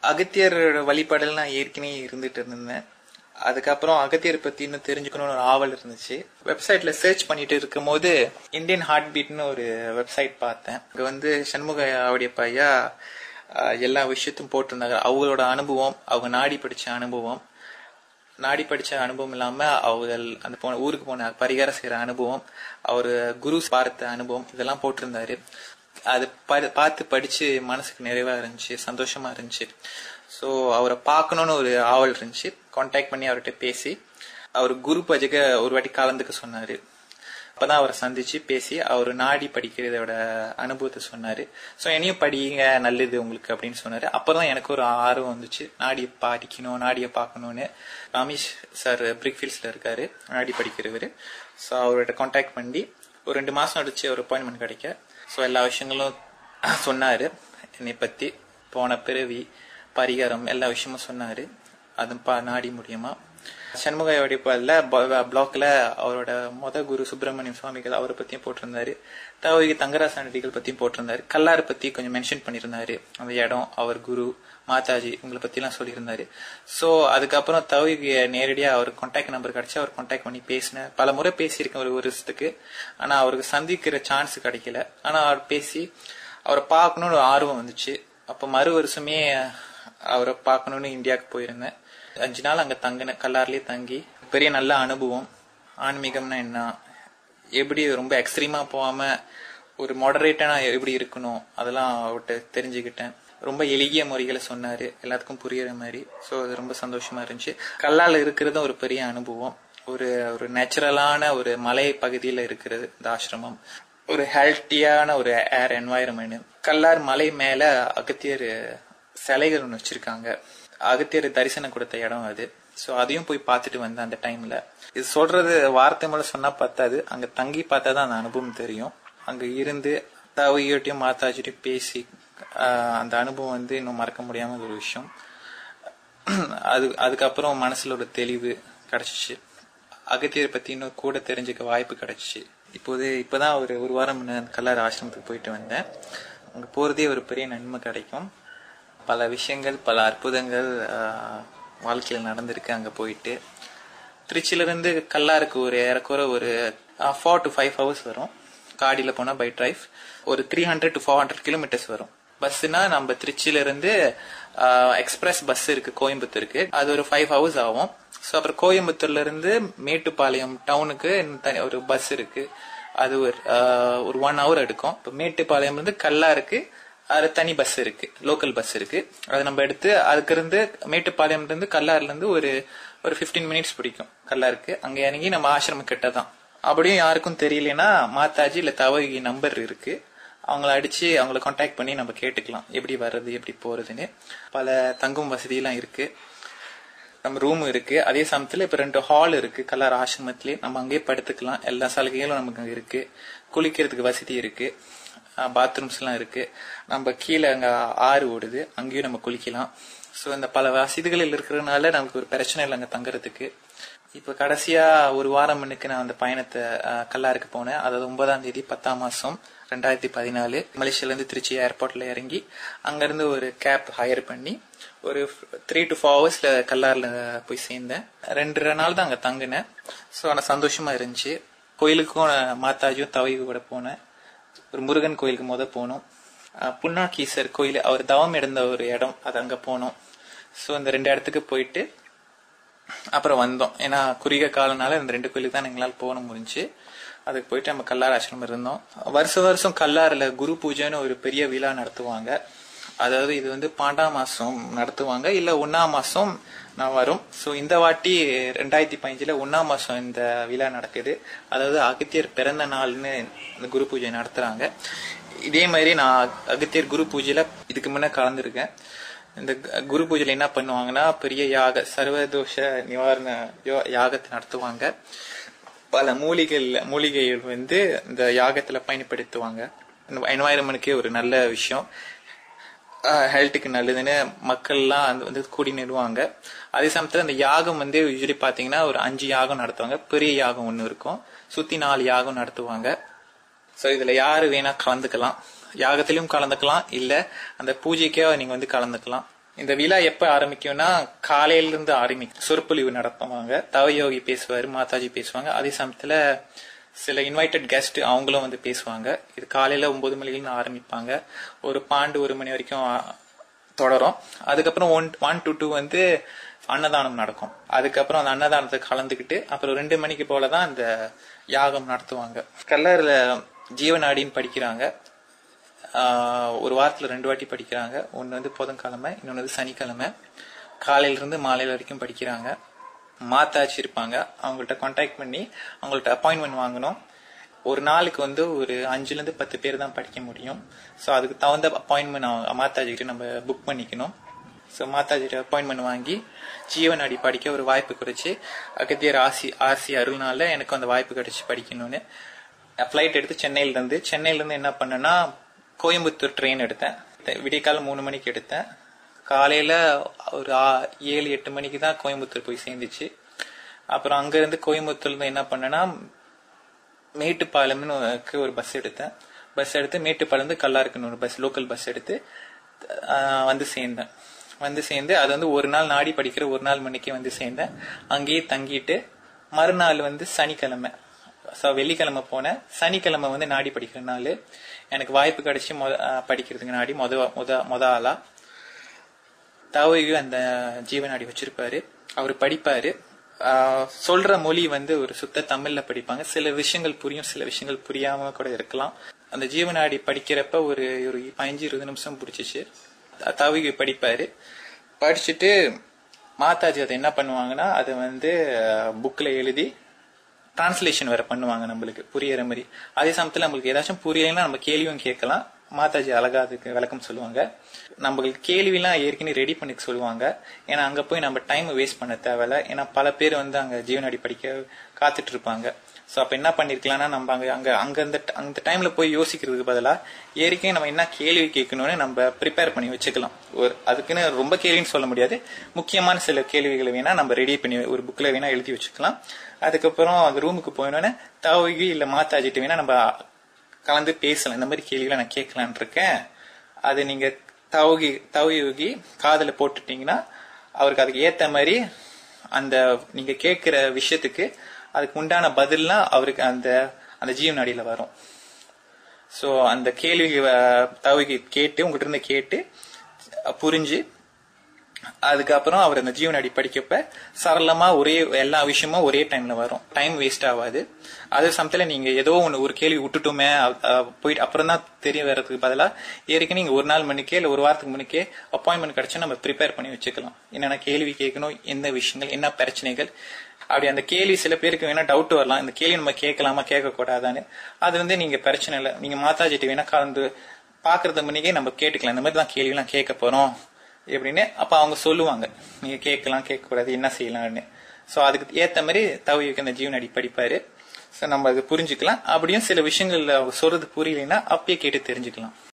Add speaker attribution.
Speaker 1: அகத்தியரோட வழிபாடல் நான் ஏற்கனவே இருந்துட்டு இருந்தேன் அதுக்கப்புறம் அகத்தியர் பத்தி இன்னும் தெரிஞ்சுக்கணும்னு ஒரு ஆவல் இருந்துச்சு வெப்சைட்ல சர்ச் பண்ணிட்டு இருக்கும் போது இந்தியன் ஹார்ட் பீட்னு ஒரு வெப்சைட் பார்த்தேன் அங்க வந்து சண்முக அவடைய பையா ஆஹ், எல்லா விஷயத்தையும் போட்டிருந்தாங்க அவங்களோட அனுபவம் அவங்க நாடி படிச்ச அனுபவம் நாடி படிச்ச அனுபவம் இல்லாம அவங்க அந்த போன ஊருக்கு போன பரிகாரம் செய்யற அனுபவம் அவர் குரு பார்த்த அனுபவம் இதெல்லாம் போட்டிருந்தாரு அது படி- பார்த்து படிச்சு மனசுக்கு நிறைவா இருந்துச்சு சந்தோஷமா இருந்துச்சு ஸோ அவரை பார்க்கணும்னு ஒரு ஆவல் இருந்துச்சு கான்டாக்ட் பண்ணி அவர்கிட்ட பேசி அவர் குரு பூஜைக்கு ஒரு வாட்டி கலந்துக்க சொன்னாரு அப்பதான் அவரை சந்திச்சு பேசி அவர் நாடி படிக்கிறதோட அனுபவத்தை சொன்னாரு ஸோ என்னையும் படிங்க நல்லது உங்களுக்கு அப்படின்னு சொன்னாரு அப்பதான் எனக்கு ஒரு ஆர்வம் வந்துச்சு நாடியை படிக்கணும் நாடியை பார்க்கணும்னு ரமேஷ் சார் பிரிக்ஃபீல்ட்ஸ்ல இருக்காரு நாடி படிக்கிறவர் ஸோ அவர்கிட்ட கான்டாக்ட் பண்ணி ஒரு ரெண்டு மாசம் அடிச்சு ஒரு அப்பாயின்மெண்ட் கிடைக்க ஸோ எல்லா விஷயங்களும் சொன்னாரு என்னை பத்தி போன பிறவி பரிகாரம் எல்லா விஷயமும் சொன்னாரு அது பா நாடி மூலியமா சண்முக வடிப்பால பிளாக்ல அவரோட மொத குரு சுப்பிரமணியம் சுவாமிகள் அவரை பத்தியும் போட்டிருந்தாரு தவகி தங்கராசன் அடிகள் பத்தியும் போட்டிருந்தாரு கல்லாறு பத்தி கொஞ்சம் மென்ஷன் பண்ணியிருந்தாரு அந்த இடம் அவர் குரு மாதாஜி உங்களை பத்தி எல்லாம் சொல்லியிருந்தாரு சோ அதுக்கப்புறம் தவகி நேரடியா அவர் கான்டாக்ட் நம்பர் கிடைச்சு அவர் கான்டாக்ட் பண்ணி பேசினேன் பல முறை பேசியிருக்கேன் ஒரு ஒரு வருஷத்துக்கு ஆனா அவருக்கு சந்திக்கிற சான்ஸ் கிடைக்கல ஆனா அவர் பேசி அவரை பார்க்கணும்னு ஒரு ஆர்வம் வந்துச்சு அப்ப மறு வருஷமே அவரை பார்க்கணும்னு இந்தியாவுக்கு போயிருந்தேன் அஞ்சு நாள் அங்க தங்கினேன் கல்லார்லயே தங்கி பெரிய நல்ல அனுபவம் ஆன்மீகம்னா என்ன எப்படி ரொம்ப எக்ஸ்ட்ரீமா போகாம ஒரு மாடரேட்டானா எப்படி இருக்கணும் அதெல்லாம் அவர்கிட்ட தெரிஞ்சுக்கிட்டேன் ரொம்ப எளிய முறைகளை சொன்னாரு எல்லாத்துக்கும் புரியுற மாதிரி ஸோ அது ரொம்ப சந்தோஷமா இருந்துச்சு கல்லால இருக்கிறதும் ஒரு பெரிய அனுபவம் ஒரு ஒரு நேச்சுரலான ஒரு மலை பகுதியில இருக்கிறது இந்த ஆசிரமம் ஒரு ஹெல்த்தியான ஒரு ஏர் என்வாயரன்மெண்ட் கல்லார் மலை மேல அகத்தியர் சிலைகள் ஒன்று வச்சிருக்காங்க அகத்தியர் தரிசனம் கொடுத்த இடம் அது ஸோ அதையும் போய் பார்த்துட்டு வந்தேன் அந்த டைம்ல இது சொல்றது வார்த்தை மூலம் சொன்னா பத்தாது அங்க தங்கி பார்த்தா தான் அந்த அனுபவம் தெரியும் அங்க இருந்து தவையோட்டையும் மாதாஜிட்டையும் பேசி ஆஹ், அந்த அனுபவம் வந்து இன்னும் மறக்க முடியாம ஒரு விஷயம் அது அதுக்கப்புறம் மனசுல ஒரு தெளிவு கிடைச்சிச்சு அகத்தியர் பத்தி இன்னும் கூட தெரிஞ்சுக்க வாய்ப்பு கிடைச்சிச்சு இப்போது இப்பதான் ஒரு ஒரு வாரம் முன்ன கல்லார் ஆசிரமத்துக்கு போயிட்டு வந்தேன் அங்க போறதே ஒரு பெரிய நன்மை கிடைக்கும் பல விஷயங்கள் பல அற்புதங்கள் ஆஹ், வாழ்க்கையில நடந்திருக்கு அங்க போயிட்டு திருச்சியில இருந்து கல்லாருக்கு ஒரு ஏறக்குற ஒரு ஃபோர் டு ஃபைவ் ஹவர்ஸ் வரும் காடியில போனா பை டிரைவ் ஒரு three hundred to four hundred kilometres வரும் பஸ்னா நம்ம திருச்சியில இருந்து எக்ஸ்பிரஸ் பஸ் இருக்கு கோயம்புத்தூருக்கு அது ஒரு ஃபைவ் ஹவர்ஸ் ஆகும் ஸோ அப்புறம் கோயம்புத்தூர்ல இருந்து மேட்டுப்பாளையம் டவுனுக்கு இன்னும் தனி ஒரு பஸ் இருக்கு அது ஒரு ஆஹ், ஒரு ஒன் ஹவர் எடுக்கும் இப்போ மேட்டுப்பாளையம் இருந்து கல்லாருக்கு அது தனி பஸ் இருக்கு லோக்கல் பஸ் இருக்கு அது நம்ம எடுத்து அதுக்கு இருந்து மேட்டுப்பாளையம்ல இருந்து கல்லாறுல இருந்து ஒரு ஒரு 15 மினிட்ஸ் பிடிக்கும் கல்லாருக்கு அங்க இறங்கி நம்ம ஆசிரமம் கிட்ட தான் அப்படியும் யாருக்கும் தெரியலனா மாதாஜி இல்ல தவகி நம்பர் இருக்கு அவங்கள அடிச்சு அவங்கள கான்டாக்ட் பண்ணி நம்ம கேட்டுக்கலாம் எப்படி வர்றது எப்படி போறதுன்னு பல தங்கும் வசதியெல்லாம் இருக்கு நம்ம ரூம் இருக்கு அதே சமயத்துல இப்ப ரெண்டு ஹால் இருக்கு கல்லார் ஆசிரமத்திலே நம்ம அங்கேயே படுத்துக்கலாம் எல்லா சலுகைகளும் நமக்கு அங்க இருக்கு குளிக்கிறதுக்கு வசதி இருக்கு பாத்ரூம்ஸ் எல்லாம் இருக்கு நம்ம கீழே அங்க ஆறு ஓடுது அங்கேயும் நம்ம குளிக்கலாம் ஸோ இந்த பல வசதிகள் இருக்கிறதுனால நமக்கு ஒரு பிரச்சனை இல்லை அங்க தங்குறதுக்கு இப்ப கடைசியா ஒரு வாரம் முன்னுக்கு நான் அந்த பயணத்தை அஹ், கல்லாருக்கு போனேன் அதாவது ஒன்பதாம் தேதி பத்தாம் மாசம் ரெண்டாயிரத்தி பதினாலு மலேசியால இருந்து திருச்சி ஏர்போர்ட்ல இறங்கி அங்கிருந்து ஒரு கேப் ஹையர் பண்ணி ஒரு த்ரீ டு ஃபோர் ஹவர்ஸ்ல கல்லார்ல போய் சேர்ந்தேன் ரெண்டு நாள் தான் அங்க தங்கினேன் ஸோ ஆனால் சந்தோஷமா இருந்துச்சு கோயிலுக்கும் நான் மாதாஜியும் தவைக்கு கூட போனேன் ஒரு முருகன் கோயிலுக்கு முத போனோம் அஹ், புன்னாக்கீசர் கோயில் அவர் தவம் இருந்த ஒரு இடம் அது அங்க போனோம் ஸோ இந்த ரெண்டு இடத்துக்கு போயிட்டு அப்புறம் வந்தோம் ஏன்னா குறுகிய காலனால இந்த ரெண்டு கோயிலுக்கு தான் எங்களால் போக முடிஞ்சு அதுக்கு போயிட்டு நம்ம கல்லார் ஆசிரமம் இருந்தோம் வருஷம் வருஷம் கல்லாறுல குரு பூஜைன்னு ஒரு பெரிய விழா நடத்துவாங்க அதாவது இது வந்து பாண்டாம் மாசம் நடத்துவாங்க இல்ல ஒன்னாம் மாசம் நான் வரும் ஸோ இந்த வாட்டி ரெண்டாயிரத்தி பதினஞ்சுல ஒன்னாம் மாசம் இந்த விழா நடக்குது அதாவது அகத்தியர் பிறந்த நாள்னு இந்த குரு பூஜை நடத்துறாங்க இதே மாதிரி நான் அகத்தியர் குரு பூஜையில இதுக்கு முன்ன கலந்துருக்கேன் இந்த க- குரு பூஜையில என்ன பண்ணுவாங்கன்னா பெரிய யாக சர்வதோஷ நிவாரண யோ- யாகத்தை நடத்துவாங்க பல மூலிகைகள் மூலிகைகள் வந்து இந்த யாகத்துல பயன்படுத்துவாங்க என்வாயரன்மெண்ட்கே ஒரு நல்ல விஷயம் ஹெல்த்துக்கு நல்லதுன்னு மக்கள்லாம் அந்த வந்து கூடி நிறுவாங்க அதே சமயத்துல அந்த யாகம் வந்து யூஸ்வலி பாத்தீங்கன்னா ஒரு அஞ்சு யாகம் நடத்துவாங்க பெரிய யாகம் ஒண்ணு இருக்கும் சுத்தி நாலு யாகம் நடத்துவாங்க சோ இதுல யாரு வேணா கலந்துக்கலாம் யாகத்திலும் கலந்துக்கலாம் இல்ல அந்த பூஜைக்கே நீங்க வந்து கலந்துக்கலாம் இந்த விழா எப்ப ஆரம்பிக்கும்னா காலையில இருந்து ஆரம்பிக்கும் சொற்பொழிவு நடத்துவாங்க தவயோகி பேசுவாரு மாதாஜி பேசுவாங்க அதே சமயத்துல சில இன்வைட்டட் கெஸ்ட் அவங்களும் வந்து பேசுவாங்க இது காலையில ஒன்பது மணிலேருந்து ஆரம்பிப்பாங்க ஒரு பாண்டு ஒரு மணி வரைக்கும் ஆ- தொடரும் அதுக்கப்புறம் ஒன் ஒன் டு டூ வந்து அன்னதானம் நடக்கும் அதுக்கப்புறம் அந்த அன்னதானத்தை கலந்துக்கிட்டு அப்புறம் ரெண்டு மணிக்கு போல தான் அந்த யாகம் நடத்துவாங்க கல்லர்ல ஜீவநாடின்னு படிக்கிறாங்க ஆஹ் ஒரு வாரத்துல ரெண்டு வாட்டி படிக்கிறாங்க ஒன்னு வந்து புதன்கிழமை இன்னொன்னு வந்து சனிக்கிழமை காலையில இருந்து மாலையில வரைக்கும் படிக்கிறாங்க மாத்தாச்சு இருப்பாங்க அவங்கள்ட்ட கான்டாக்ட் பண்ணி அவங்கள்ட்ட அப்பாயின்மெண்ட் வாங்கணும் ஒரு நாளுக்கு வந்து ஒரு அஞ்சுல இருந்து பத்து பேர் தான் படிக்க முடியும் ஸோ அதுக்கு தகுந்த அப்பாயின்மெண்ட் மாதாஜி கிட்ட நம்ம புக் பண்ணிக்கணும் ஸோ மாதாஜிட்ட அப்பாயின்மெண்ட் வாங்கி ஜீவனாடி படிக்க ஒரு வாய்ப்பு கிடைச்சு அகத்தியர் ஆசி ஆசி அருள்னால எனக்கு அந்த வாய்ப்பு கிடைச்சு படிக்கணும்னு ஃப்ளைட் எடுத்து சென்னையில இருந்து சென்னையில இருந்து என்ன பண்ணேன்னா கோயம்புத்தூர் ட்ரெயின் எடுத்தேன் விடியக்கால மூணு மணிக்கு எடுத்தேன் காலையில ஒரு ஆ- ஏழு எட்டு மணிக்கு தான் கோயம்புத்தூர் போய் சேர்ந்துச்சு அப்புறம் அங்க இருந்து கோயம்புத்தூர்ல இருந்து என்ன பண்ணேன்னா மேட்டுப்பாளையம்னு ஒரு- ஒரு பஸ் எடுத்தேன் பஸ் எடுத்து மேட்டுப்பாளையம் இருந்து கல்லாருக்குன்னு ஒரு பஸ் லோக்கல் பஸ் எடுத்து ஆஹ், வந்து சேர்ந்தேன் வந்து சேர்ந்து அது வந்து ஒரு நாள் நாடி படிக்கிற ஒரு நாள் மணிக்கு வந்து சேர்ந்தேன் அங்கேயே தங்கிட்டு மறுநாள் வந்து சனிக்கிழமை ஸோ வெள்ளிக்கிழமை போனேன் சனிக்கிழமை வந்து நாடி படிக்கிற நாள் எனக்கு வாய்ப்பு கிடைச்சி மொத ஆஹ், படிக்கிறதுக்கு நாடி மொத மொத மொத ஆளா தவகு அந்த ஜீவனாடி வச்சிருப்பாரு அவர் படிப்பாரு ஆஹ் சொல்ற மொழி வந்து ஒரு சுத்த தமிழ்ல படிப்பாங்க சில விஷயங்கள் புரியும் சில விஷயங்கள் புரியாம கூட இருக்கலாம் அந்த ஜீவனாடி படிக்கிறப்ப ஒரு ஒரு பதினஞ்சு இருபது நிமிஷம் பிடிச்சிச்சு தவகு படிப்பாரு படிச்சுட்டு மாதாஜி அதை என்ன பண்ணுவாங்கன்னா அதை வந்து புக்ல எழுதி டிரான்ஸ்லேஷன் வேற பண்ணுவாங்க நம்மளுக்கு புரியற மாதிரி அதே சமயத்துல நம்மளுக்கு ஏதாச்சும் புரியலைன்னா நம்ம கேள்வியும் கேட்கலாம் மாதாஜி அழகா அதுக்கு விளக்கம் சொல்லுவாங்க நம்மளுக்கு கேள்விலாம் ஏற்கனவே ரெடி பண்ணிக்க சொல்லுவாங்க ஏன்னா அங்க போய் நம்ம டைம் வேஸ்ட் பண்ண தேவையில்ல ஏன்னா பல பேர் வந்து அங்க ஜீவனாடி படிக்க காத்துட்டு இருப்பாங்க சோ அப்ப என்ன பண்ணிருக்கலாம்னா நம்ம அங்க அங்க அங்க அந்த அந்த டைம்ல போய் யோசிக்கிறதுக்கு பதிலா ஏற்கனவே நம்ம என்ன கேள்வி கேட்கணும்னு நம்ம ப்ரிப்பேர் பண்ணி வச்சுக்கலாம் ஒரு அதுக்குன்னு ரொம்ப கேள்வின்னு சொல்ல முடியாது முக்கியமான சில கேள்விகளை வேணா நம்ம ரெடி பண்ணி ஒரு புக்ல வேணா எழுதி வச்சுக்கலாம் அதுக்கப்புறம் அந்த ரூமுக்கு போயினோடனே தவகி இல்ல மாத்தாஜிட்டு வேணா நம்ம கலந்து பேசலாம் இந்த மாதிரி கேள்விகளை நான் கேட்கலான் இருக்கேன் அது நீங்க தவகி தவயோகி காதுல போட்டுட்டீங்கன்னா அவருக்கு அதுக்கு ஏத்த மாதிரி அந்த நீங்க கேட்கிற விஷயத்துக்கு அதுக்கு உண்டான பதில்லாம் அவருக்கு அந்த அந்த ஜீவனாடியில வரும் சோ அந்த கேள்வி தவகி கேட்டு உங்ககிட்ட இருந்து கேட்டு அஹ், புரிஞ்சு அதுக்கப்புறம் அவர் அந்த ஜீவனாடி படிக்கப்ப சரளமா ஒரே எல்லா விஷயமும் ஒரே டைம்ல வரும் டைம் வேஸ்ட் ஆகாது அதே சமயத்துல நீங்க ஏதோ ஒண்ணு ஒரு கேள்வி விட்டுட்டோமே அ- அ, போயிட்டு அப்புறம் தான் தெரிய வர்றதுக்கு பதிலா ஏற்கனவே நீங்க ஒரு நாள் மணிக்கே இல்ல ஒரு வாரத்துக்கு முன்னுக்கே அப்பாயின்மெண்ட் கிடைச்சா நம்ம ப்ரிப்பேர் பண்ணி வச்சுக்கலாம் என்னென்ன கேள்வி கேட்கணும் எந்த விஷயங்கள் என்ன பிரச்சனைகள் அப்படி அந்த கேள்வி சில பேருக்கு வேணா டவுட் வரலாம் இந்த கேள்வி நம்ம கேட்கலாமா கேட்க கூடாதான்னு அது வந்து நீங்க பிரச்சனை இல்லை நீங்க மாதாஜிட்டு வேணா கலந்து பாக்குறது முன்னிக்கே நம்ம கேட்டுக்கலாம் இந்த மாதிரி தான் கேள்வி எல்லாம் கேட்க போறோம் எப்படின்னு அப்ப அவங்க சொல்லுவாங்க நீங்க கேட்கலாம் கேட்க கூடாது என்ன செய்யலாம்னு சோ அதுக்கு ஏத்த மாதிரி தவிக்கு அந்த ஜீவனடி படிப்பாரு சோ நம்ம அது புரிஞ்சுக்கலாம் அப்படியும் சில விஷயங்கள்ல அவங்க சொல்றது புரியலைன்னா அப்பயே கேட்டு தெரிஞ்சுக்கலாம்